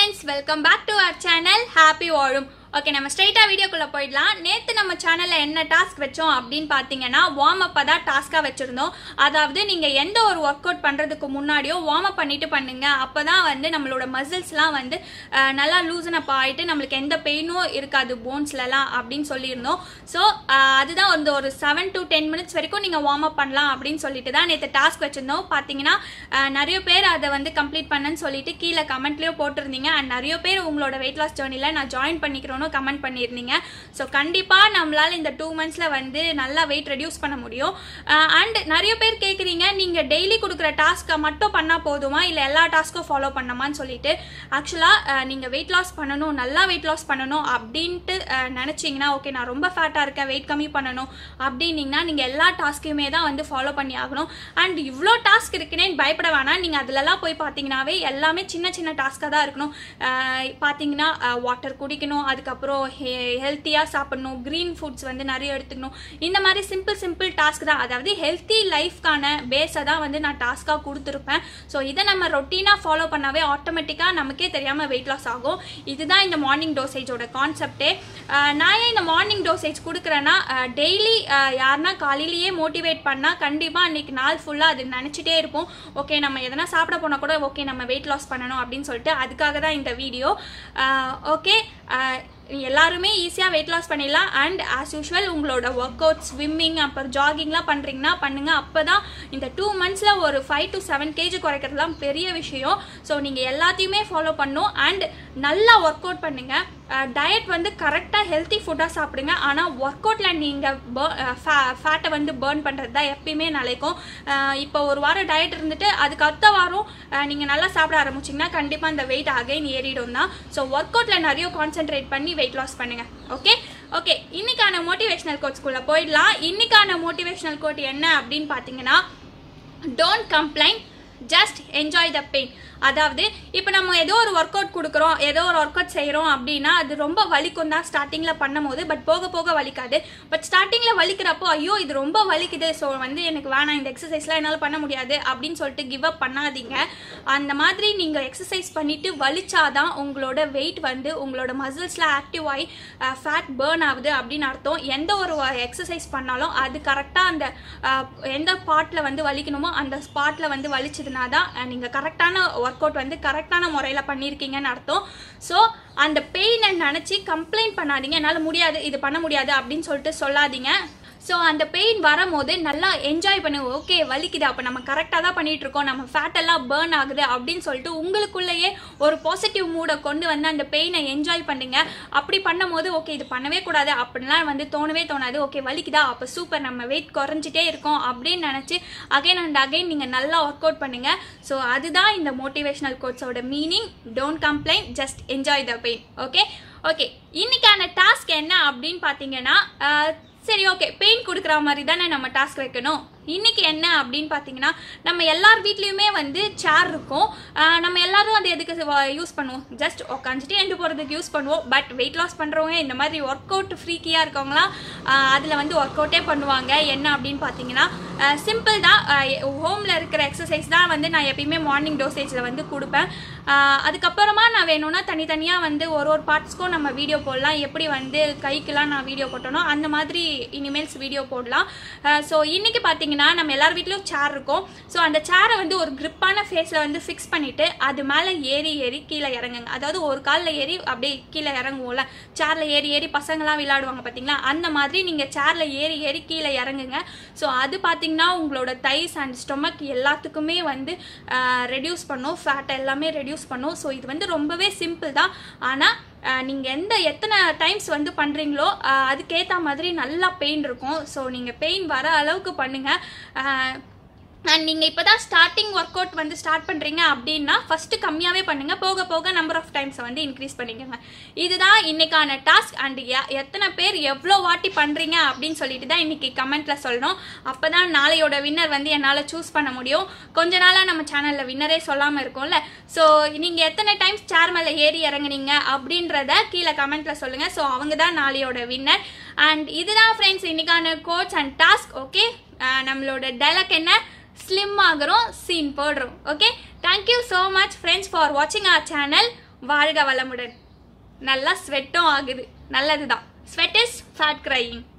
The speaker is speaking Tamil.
friends welcome back to our channel happy வாழும் ஓகே நம்ம ஸ்ட்ரைட்டாக வீடியோக்குள்ளே போயிடலாம் நேற்று நம்ம சேனலில் என்ன டாஸ்க் வச்சோம் அப்படின்னு பார்த்தீங்கன்னா வார்ம் அப்பை தான் டாஸ்க்காக வச்சுருந்தோம் அதாவது நீங்கள் எந்த ஒரு ஒர்க் அவுட் பண்ணுறதுக்கு முன்னாடியோ வார்ம் அப் பண்ணிட்டு பண்ணுங்க அப்போ தான் வந்து நம்மளோட மசில்ஸ்லாம் வந்து அஹ், நல்லா லூசன் அப் ஆகிட்டு நம்மளுக்கு எந்த பெயினும் இருக்காது போன்ஸ்லலாம் அப்படின்னு சொல்லியிருந்தோம் ஸோ அதுதான் வந்து ஒரு செவன் டு டென் மினிட்ஸ் வரைக்கும் நீங்கள் வார்ம் அப் பண்ணலாம் அப்படின்னு சொல்லிட்டு தான் நேற்று டாஸ்க் வச்சுருந்தோம் பார்த்தீங்கன்னா அஹ், நிறைய பேர் அதை வந்து கம்ப்ளீட் பண்ணேன்னு சொல்லிட்டு கீழே கமெண்ட்லேயும் போட்டிருந்தீங்க அண்ட் நிறைய பேர் உங்களோட வெயிட் லாஸ் ஜேர்னியில் நான் ஜாயின் பண்ணிக்கிறோன்னு கமெண்ட் பண்ணியிருந்தீங்க ஸோ கண்டிப்பாக நம்மளால இந்த டூ மந்த்ஸில் வந்து நல்லா வெயிட் ரெடியூஸ் பண்ண முடியும் அண்ட் நிறைய பேர் கேட்குறீங்க நீங்கள் டெய்லி கொடுக்குற டாஸ்க்கை மட்டும் பண்ணால் போதுமா இல்லை எல்லா டாஸ்க்கும் ஃபாலோ பண்ணமான்னு சொல்லிட்டு ஆக்சுவலாக நீங்கள் வெயிட் லாஸ் பண்ணணும் நல்லா வெயிட் லாஸ் பண்ணணும் அப்படின்ட்டு அஹ், நினைச்சீங்கன்னா ஓகே நான் ரொம்ப ஃபேட்டாக இருக்கேன் வெயிட் கம்மி பண்ணணும் அப்படின்னீங்கன்னா நீங்கள் எல்லா டாஸ்க்கையுமே தான் வந்து ஃபாலோ பண்ணி ஆகணும் அண்ட் இவ்வளோ டாஸ்க் இருக்குன்னேன்னு பயப்பட வேணாம் நீங்கள் அதிலலாம் போய் பார்த்தீங்கன்னாவே எல்லாமே சின்ன சின்ன டாஸ்க்காக தான் இருக்கணும் அஹ், பார்த்தீங்கன்னா வாட்டர் குடிக்கணும் அதுக்கப்புறம் ஹெல்த்தியாக சாப்பிடணும் க்ரீன் ஃபுட்ஸ் வந்து நிறைய எடுத்துக்கணும் இந்த மாதிரி சிம்பிள் சிம்பிள் டாஸ்க் தான் அதாவது ஹெல்த்தி லைஃப்க்கான பேஸை தான் வந்து நான் டாஸ்க்காக கொடுத்துருப்பேன் ஸோ இதை நம்ம ரொட்டீனாக ஃபாலோ பண்ணாவே ஆட்டோமேட்டிக்காக நமக்கே தெரியாமல் வெயிட் லாஸ் ஆகும் இதுதான் இந்த மார்னிங் டோசேஜோட கான்செப்டே நான் ஏன் இந்த மார்னிங் டோசேஜ் கொடுக்குறேன்னா டெய்லி யாருன்னா காலையிலேயே மோட்டிவேட் பண்ணால் கண்டிப்பாக அன்னைக்கு நாள் ஃபுல்லாக அது நினச்சிட்டே இருப்போம் ஓகே நம்ம எதனா சாப்பிட போனால் கூட ஓகே நம்ம வெயிட் லாஸ் பண்ணணும் அப்படின்னு சொல்லிட்டு அதுக்காக தான் இந்த வீடியோ ஓகே எல்லாருமே ஈஸியாக வெயிட் லாஸ் பண்ணிடலாம் அண்ட் ஆஸ் யூஷுவல் உங்களோட ஒர்க் அவுட் ஸ்விம்மிங் அப்புறம் ஜாகிங்லாம் பண்ணுறீங்கன்னா பண்ணுங்கள் அப்போ தான் இந்த டூ மந்த்ஸில் ஒரு ஃபைவ் டு செவன் கேஜி குறைக்கிறதுலாம் பெரிய விஷயம் ஸோ நீங்கள் எல்லாத்தையுமே ஃபாலோ பண்ணும் அண்ட் நல்லா ஒர்க் அவுட் பண்ணுங்கள் டயட் வந்து கரெக்டாக ஹெல்த்தி ஃபுட்டாக சாப்பிடுங்க ஆனால் ஒர்க் அவுட்டில் நீங்கள் ஃபேட்டை வந்து பேர்ன் பண்ணுறது தான் எப்பயுமே நிலைக்கும் அஹ் இப்போ ஒரு வாரம் டயட் இருந்துட்டு அதுக்கு அடுத்த வாரம் நீங்கள் நல்லா சாப்பிட ஆரம்பிச்சிங்கன்னா கண்டிப்பாக அந்த வெயிட் அகைன் ஏறிடும் தான் ஸோ ஒர்க் அவுட்டில் நிறைய கான்சென்ட்ரேட் பண்ணி வெயிட் லாஸ் பண்ணுங்கள் ஓகே ஓகே இன்னைக்கான மோட்டிவேஷனல் கோட்ஸ்குள்ளே போயிடலாம் இன்னைக்கான மோட்டிவேஷனல் கோட் என்ன அப்படின்னு பார்த்தீங்கன்னா don't complaint just enjoy the pain அதாவது இப்போ நம்ம ஏதோ ஒரு ஒர்க் அவுட் கொடுக்குறோம் ஏதோ ஒரு ஒர்க் அவுட் செய்கிறோம் அப்படின்னா அது ரொம்ப வலிக்கும் தான் ஸ்டார்டிங்கில் பண்ணும்போது பட் போக போக வலிக்காது பட் ஸ்டார்டிங்கில் வலிக்கிறப்போ ஐயோ இது ரொம்ப வலிக்குது ஸோ வந்து எனக்கு வேணாம் இந்த எக்ஸசைஸ்லாம் என்னால் பண்ண முடியாது அப்படின்னு சொல்லிட்டு கிவ் அப் பண்ணாதீங்க அந்த மாதிரி நீங்கள் எக்ஸசைஸ் பண்ணிட்டு வலிச்சாதான் உங்களோட வெயிட் வந்து உங்களோட மசில்ஸில் ஆக்டிவ் ஆகி ஃபேட் பேர்ன் ஆகுது அப்படின்னு அர்த்தம் எந்த ஒரு எக்ஸசைஸ் பண்ணாலும் அது கரெக்டாக அந்த அஹ், எந்த பார்ட்டில் வந்து வலிக்கணுமோ அந்த ஸ்பாட்டில் வந்து வலிச்சதுனா தான் நீங்கள் கரெக்டான ஒர்க் அவுட் வந்து கரெக்டான முறையில் பண்ணியிருக்கீங்கன்னு அர்த்தம் ஸோ அந்த பெயினை நினச்சி கம்ப்ளைண்ட் பண்ணாதீங்க என்னால் முடியாது இது பண்ண முடியாது அப்படின்னு சொல்லிட்டு சொல்லாதீங்க ஸோ அந்த பெயின் வரும்போது நல்லா என்ஜாய் பண்ணு ஓகே வலிக்குது அப்போ நம்ம கரெக்டாக தான் பண்ணிட்டு இருக்கோம் நம்ம ஃபேட் எல்லாம் பேர்ன் ஆகுது அப்படின்னு சொல்லிட்டு உங்களுக்குள்ளேயே ஒரு பாசிட்டிவ் மூடை கொண்டு வந்து அந்த பெயினை என்ஜாய் பண்ணுங்க அப்படி பண்ணும்போது ஓகே இது பண்ணவே கூடாது அப்படின்லாம் வந்து தோணவே தோணாது ஓகே வலிக்குதா அப்போ சூப்பர் நம்ம வெயிட் குறைஞ்சிட்டே இருக்கோம் அப்படின்னு நினச்சி அகைன் அண்ட் அகைன் நீங்கள் நல்லா ஒர்க் அவுட் பண்ணுங்க ஸோ அதுதான் இந்த மோட்டிவேஷனல் கோட்ஸோட meaning don't complaint just enjoy the pain okay okay இன்னைக்கான டாஸ்க் என்ன அப்படின்னு பார்த்தீங்கன்னா அஹ், சரி ஓகே பெயின் கொடுக்குற மாதிரி தானே நம்ம டாஸ்க் வைக்கணும் இன்னைக்கு என்ன அப்படின்னு பார்த்தீங்கன்னா நம்ம எல்லார் வீட்லேயுமே வந்து சேர் இருக்கும் ஆஹ் நம்ம எல்லாரும் அது எதுக்கு யூஸ் பண்ணுவோம் ஜஸ்ட் உட்காந்துட்டு எண்டு போகிறதுக்கு யூஸ் பண்ணுவோம் பட் வெயிட் லாஸ் பண்ணுறவங்க இந்த மாதிரி ஒர்க் அவுட் ஃப்ரீக்கியாக இருக்கவங்களாம் அதில் வந்து ஒர்க் அவுட்டே பண்ணுவாங்க என்ன அப்படின்னு பார்த்தீங்கன்னா சிம்பிள் தான் ஹோமில் இருக்கிற எக்ஸசைஸ் தான் வந்து நான் எப்பயுமே மார்னிங் டோசேஜில் வந்து கொடுப்பேன் ஆஹ் அதுக்கப்புறமா நான் வேணும்னா தனித்தனியாக வந்து ஒரு ஒரு பார்ட்ஸ்க்கும் நம்ம வீடியோ போடலாம் எப்படி வந்து கைக்கெல்லாம் நான் வீடியோ போட்டனோ அந்த மாதிரி இனிமேல்ஸ் வீடியோ போடலாம் ஸோ இன்னைக்கு பார்த்தீங்கன்னா நம்ம எல்லார் வீட்லேயும் சேர் இருக்கும் ஸோ அந்த சேரை வந்து ஒரு grip-ஆன ஃபேஸில் வந்து ஃபிக்ஸ் பண்ணிவிட்டு அது மேலே ஏறி ஏறி கீழே இறங்குங்க அதாவது ஒரு காலில் ஏறி அப்படியே கீழே இறங்குவோம்ல சேரில் ஏறி ஏறி பசங்களாம் விளையாடுவாங்க பார்த்தீங்களா அந்த மாதிரி நீங்கள் சேரில் ஏறி ஏறி கீழே இறங்குங்க ஸோ அது பார்த்தீங்கன்னா உங்களோட தைஸ் அண்ட் ஸ்டொமக் எல்லாத்துக்குமே வந்து ரெடியூஸ் பண்ணும் ஃபேட் எல்லாமே ரெடியூஸ் பண்ணும் ஸோ இது வந்து ரொம்பவே சிம்பிள் தான் ஆனால் நீங்கள் எந்த எத்தனை டைம்ஸ் வந்து பண்ணுறீங்களோ அதுக்கேற்ற மாதிரி நல்லா பெயின் இருக்கும் ஸோ நீங்கள் பெயின் வர அளவுக்கு பண்ணுங்கள் அண்ட் நீங்கள் இப்போ தான் ஸ்டார்டிங் ஒர்க் அவுட் வந்து ஸ்டார்ட் பண்ணுறீங்க அப்படின்னா ஃபஸ்ட்டு கம்மியாகவே பண்ணுங்கள் போக போக நம்பர் ஆஃப் டைம்ஸை வந்து இன்க்ரீஸ் பண்ணிக்கோங்க இதுதான் இன்னைக்கான டாஸ்க் அண்ட் எத்தனை பேர் எவ்வளோ வாட்டி பண்ணுறீங்க அப்படின்னு சொல்லிட்டு தான் இன்னைக்கு கமெண்ட்டில் சொல்லணும் அப்போ தான் நாளையோட வின்னர் வந்து என்னால் சூஸ் பண்ண முடியும் கொஞ்ச நாளாக நம்ம சேனலில் வின்னரே சொல்லாமல் இருக்கோம்ல ஸோ நீங்கள் எத்தனை டைம்ஸ் சேர் மேலே ஏறி இறங்குனீங்க அப்படின்றத கீழே கமெண்ட்டில் சொல்லுங்கள் ஸோ அவங்க தான் நாளையோட வின்னர் அண்ட் இதுதான் ஃப்ரெண்ட்ஸ் இன்னைக்கான கோட்ஸ் அண்ட் டாஸ்க் ஓகே நம்மளோட டைலாக் என்ன ஸ்லிம் ஆகிறோம் சீன் போடுறோம் okay thank you so much friends for வாட்சிங் அவர் சேனல் வாழ்க வளமுடன் நல்லா ஸ்வெட்டும் ஆகுது நல்லதுதான் ஸ்வெட் இஸ் ஃபேட் கிரையிங்